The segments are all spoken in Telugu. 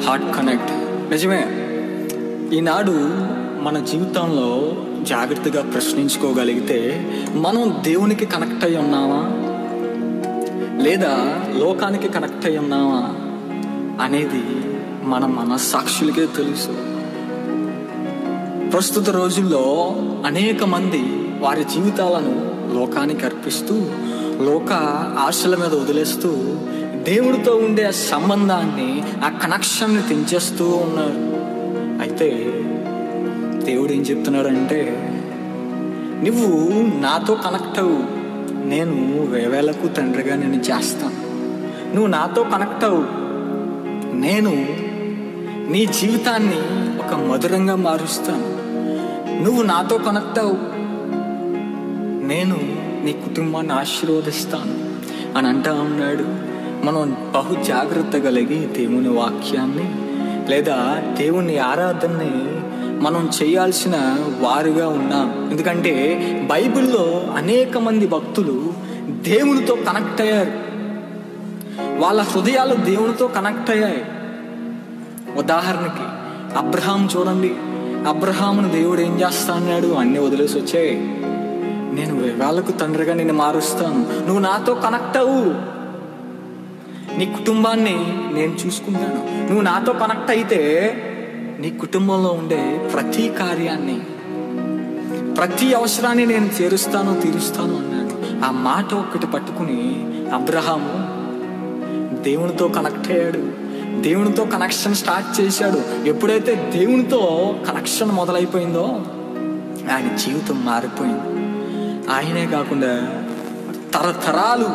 హార్ట్ కనెక్ట్ నిజమే ఈనాడు మన జీవితంలో జాగ్రత్తగా ప్రశ్నించుకోగలిగితే మనం దేవునికి కనెక్ట్ అయి ఉన్నామా లేదా లోకానికి కనెక్ట్ అయి ఉన్నామా అనేది మన మనస్సాక్షులకే తెలుసు ప్రస్తుత రోజుల్లో అనేక మంది వారి జీవితాలను లోకానికి అర్పిస్తూ లోక ఆశల మీద వదిలేస్తూ దేవుడితో ఉండే ఆ సంబంధాన్ని ఆ కనెక్షన్ని తెంచేస్తూ ఉన్నారు అయితే దేవుడు ఏం చెప్తున్నాడంటే నువ్వు నాతో కనెక్ట్ అవ్వు నేను వేవేలకు తండ్రిగా నేను చేస్తాను నువ్వు నాతో కనెక్ట్ అవ్వు నేను నీ జీవితాన్ని ఒక మధురంగా మారుస్తాను నువ్వు నాతో కనెక్ట్ అవ్వు నేను నీ కుటుంబాన్ని ఆశీర్వదిస్తాను అని అంటా ఉన్నాడు మనం బహు జాగ్రత్త కలిగి దేవుని వాక్యాన్ని లేదా దేవుని ఆరాధనని మనం చేయాల్సిన వారుగా ఉన్నాం ఎందుకంటే బైబిల్లో అనేక మంది భక్తులు దేవునితో కనెక్ట్ అయ్యారు వాళ్ళ హృదయాలు దేవునితో కనెక్ట్ అయ్యాయి ఉదాహరణకి అబ్రహాం చూడండి అబ్రహామును దేవుడు ఏం చేస్తా అన్నాడు అన్ని వదిలేసి వచ్చాయి నేను వాళ్ళకు తండ్రిగా నేను మారుస్తాను నువ్వు నాతో కనెక్ట్ అవ్వు నీ కుటుంబాన్ని నేను చూసుకుంటాను నువ్వు నాతో కనెక్ట్ అయితే నీ కుటుంబంలో ఉండే ప్రతి కార్యాన్ని ప్రతి అవసరాన్ని నేను తీరుస్తాను తీరుస్తాను అన్నాడు ఆ మాట ఒక్కటి పట్టుకుని అబ్రహాము దేవునితో కనెక్ట్ అయ్యాడు దేవునితో కనెక్షన్ స్టార్ట్ చేశాడు ఎప్పుడైతే దేవునితో కనెక్షన్ మొదలైపోయిందో ఆయన జీవితం మారిపోయింది ఆయనే కాకుండా తరతరాలు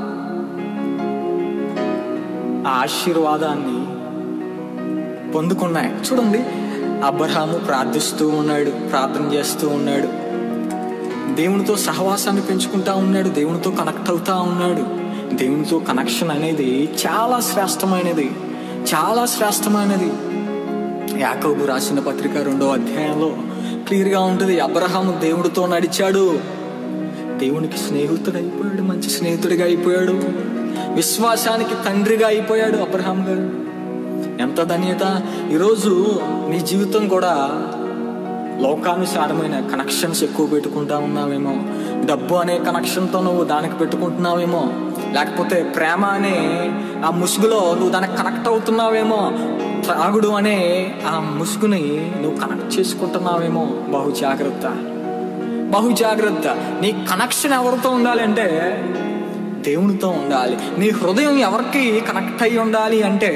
ఆ ఆశీర్వాదాన్ని పొందుకున్నాయి చూడండి అబ్రహాము ప్రార్థిస్తూ ఉన్నాడు ప్రార్థన చేస్తూ ఉన్నాడు దేవునితో సహవాసాన్ని పెంచుకుంటా ఉన్నాడు దేవునితో కనెక్ట్ అవుతా ఉన్నాడు దేవునితో కనెక్షన్ అనేది చాలా శ్రేష్టమైనది చాలా శ్రేష్టమైనది యాకోబు రాసిన పత్రిక రెండో అధ్యాయంలో క్లియర్గా ఉంటుంది అబ్రహాము దేవుడితో నడిచాడు దేవునికి స్నేహితుడు అయిపోయాడు మంచి స్నేహితుడిగా అయిపోయాడు విశ్వాసానికి తండ్రిగా అయిపోయాడు అబ్రహాం గారు ఎంత ధన్యత ఈరోజు నీ జీవితం కూడా లోకానుసారమైన కనెక్షన్స్ ఎక్కువ పెట్టుకుంటా ఉన్నావేమో డబ్బు అనే కనెక్షన్తో నువ్వు దానికి పెట్టుకుంటున్నావేమో లేకపోతే ప్రేమ అనే ఆ ముసుగులో నువ్వు దానికి కనెక్ట్ అవుతున్నావేమో త్రాగుడు అనే ఆ ముసుగుని నువ్వు కనెక్ట్ చేసుకుంటున్నావేమో బహు జాగ్రత్త బహు జాగ్రత్త నీ కనెక్షన్ ఎవరితో ఉండాలి అంటే దేవునితో ఉండాలి నీ హృదయం ఎవరికి కనెక్ట్ అయి ఉండాలి అంటే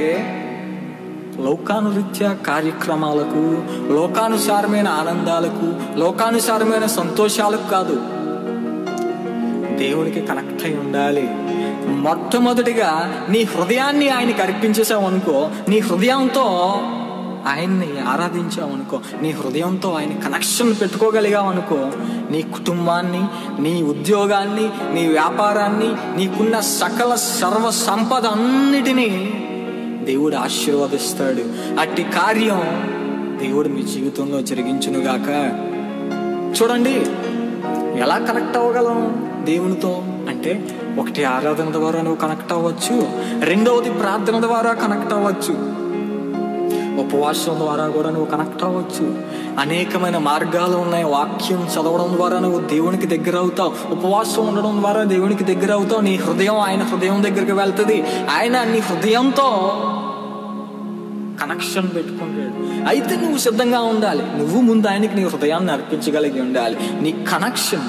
లోకానురీత్యా కార్యక్రమాలకు లోకానుసారమైన ఆనందాలకు లోకానుసారమైన సంతోషాలకు కాదు దేవునికి కనెక్ట్ అయి ఉండాలి మొట్టమొదటిగా నీ హృదయాన్ని ఆయనకి అర్పించేసావు అనుకో నీ హృదయంతో ఆయన్ని ఆరాధించావు అనుకో నీ హృదయంతో ఆయన కనెక్షన్ పెట్టుకోగలిగావు అనుకో నీ కుటుంబాన్ని నీ ఉద్యోగాన్ని నీ వ్యాపారాన్ని నీకున్న సకల సర్వ సంపద అన్నిటినీ దేవుడు ఆశీర్వదిస్తాడు అట్టి కార్యం దేవుడు మీ జీవితంలో జరిగించునుగాక చూడండి ఎలా కనెక్ట్ అవ్వగలం దేవునితో అంటే ఒకటి ఆరాధన ద్వారా నువ్వు కనెక్ట్ అవ్వచ్చు రెండవది ప్రార్థన ద్వారా కనెక్ట్ అవ్వచ్చు ఉపవాసం ద్వారా కూడా నువ్వు కనెక్ట్ అవ్వచ్చు అనేకమైన మార్గాలు ఉన్నాయి వాక్యం చదవడం ద్వారా నువ్వు దేవునికి దగ్గర అవుతావు ఉపవాసం ఉండడం ద్వారా దేవునికి దగ్గర అవుతావు నీ హృదయం ఆయన హృదయం దగ్గరికి వెళ్తుంది ఆయన నీ హృదయంతో కనెక్షన్ పెట్టుకుంటాడు అయితే నువ్వు సిద్ధంగా ఉండాలి నువ్వు ముందు ఆయనకి నీ హృదయాన్ని అర్పించగలిగి ఉండాలి నీ కనెక్షన్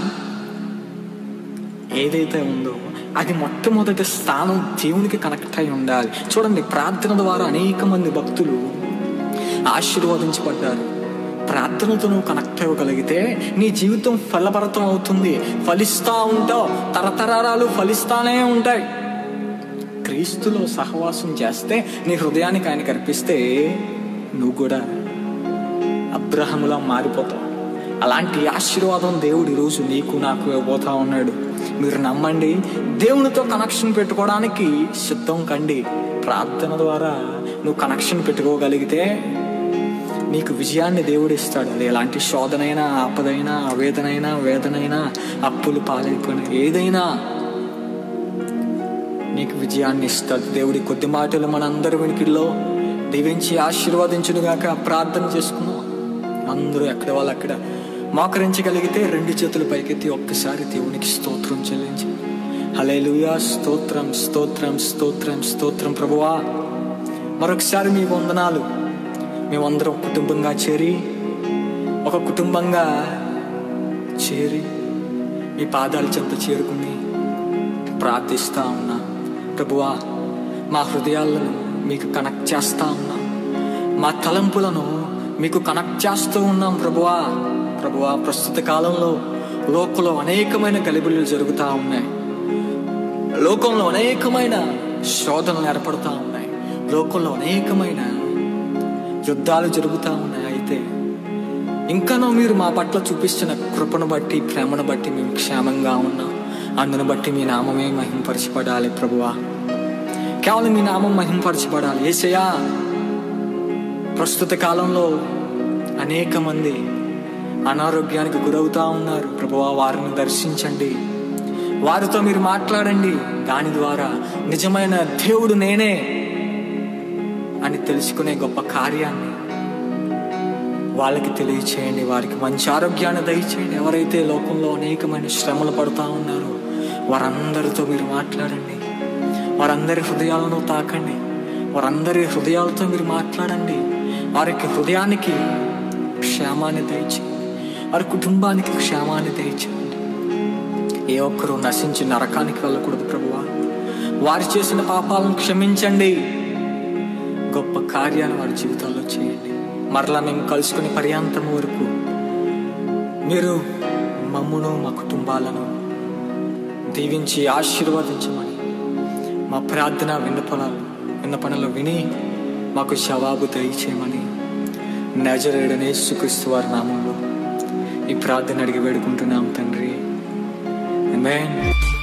ఏదైతే ఉందో అది మొట్టమొదటి స్థానం దేవునికి కనెక్ట్ అయి ఉండాలి చూడండి ప్రార్థన ద్వారా అనేక మంది భక్తులు ఆశీర్వదించబడ్డారు ప్రార్థనతో నువ్వు కనెక్ట్ అవ్వగలిగితే నీ జీవితం ఫలభరితం అవుతుంది ఫలిస్తా ఉంటావు తరతరాలు ఫలిస్తానే ఉంటాయి క్రీస్తులో సహవాసం చేస్తే నీ హృదయానికి ఆయనకి అర్పిస్తే నువ్వు కూడా అబ్రహములా మారిపోతావు అలాంటి ఆశీర్వాదం దేవుడు ఈరోజు నీకు నాకు ఇవ్వబోతా ఉన్నాడు మీరు నమ్మండి దేవునితో కనెక్షన్ పెట్టుకోవడానికి సిద్ధం కండి ప్రార్థన ద్వారా నువ్వు కనెక్షన్ పెట్టుకోగలిగితే నీకు విజయాన్ని దేవుడు ఇస్తాడు అది ఎలాంటి శోధనైనా ఆపదైనా ఆవేదనైనా వేదనైనా అప్పులు పాలైపోయిన ఏదైనా నీకు విజయాన్ని ఇస్తాడు దేవుడి కొద్ది మాటలు మనందరి వెనుకల్లో దీవించి ఆశీర్వదించునుగాక ప్రార్థన చేసుకున్నాం అందరూ ఎక్కడ వాళ్ళు అక్కడ మోకరించగలిగితే రెండు చేతులు పైకెత్తి ఒక్కసారి దేవునికి స్తోత్రం చెల్లించి హలేలుయా స్తోత్రం స్తోత్రం స్తోత్రం స్తోత్రం ప్రభువా మరొకసారి మీ వందనాలు మేమందరం కుటుంబంగా చేరి ఒక కుటుంబంగా చేరి మీ పాదాల చెంత చేరుకుని ప్రార్థిస్తా ఉన్నా ప్రభువా మా హృదయాలను మీకు కనెక్ట్ చేస్తా ఉన్నాం మా తలంపులను మీకు కనెక్ట్ చేస్తూ ఉన్నాం ప్రభువా ప్రభువా ప్రస్తుత కాలంలో లోకంలో అనేకమైన గలిబిలు జరుగుతూ ఉన్నాయి లోకంలో అనేకమైన శోధనలు ఏర్పడుతూ ఉన్నాయి లోకంలో అనేకమైన యుద్ధాలు జరుగుతూ ఉన్నాయి అయితే ఇంకనో మీరు మా పట్ల చూపిస్తున్న కృపను బట్టి ప్రేమను బట్టి మేము క్షేమంగా ఉన్నాం అందును బట్టి మీ నామమే మహింపరచబడాలి ప్రభువా కేవలం మీ నామం మహింపరచబడాలి ఏసయ్యా ప్రస్తుత కాలంలో అనేక మంది అనారోగ్యానికి గురవుతా ఉన్నారు ప్రభువా వారిని దర్శించండి వారితో మీరు మాట్లాడండి దాని ద్వారా నిజమైన దేవుడు నేనే అని తెలుసుకునే గొప్ప కార్యాన్ని వాళ్ళకి తెలియచేయండి వారికి మంచి ఆరోగ్యాన్ని దయచేయండి ఎవరైతే లోకంలో అనేకమైన శ్రమలు పడుతూ ఉన్నారో వారందరితో మీరు మాట్లాడండి వారందరి హృదయాలను తాకండి వారందరి హృదయాలతో మీరు మాట్లాడండి వారికి హృదయానికి క్షేమాన్ని దయచేయండి వారి కుటుంబానికి క్షేమాన్ని దయచేయండి ఏ ఒక్కరూ నశించి నరకానికి వెళ్ళకూడదు ప్రభువా వారు చేసిన పాపాలను క్షమించండి గొప్ప కార్యాలు వారి జీవితాల్లో చేయండి మరలా మేము కలుసుకునే పర్యాంతం వరకు మీరు మమ్మును మా కుటుంబాలను దీవించి ఆశీర్వదించమని మా ప్రార్థన విన్నపనాలు విన్నపనలు విని మాకు జవాబు దయచేయమని నజరేడనే సుక్రీస్తు వారి నామంలో ఈ ప్రార్థన అడిగి వేడుకుంటున్నాం తండ్రి Amen.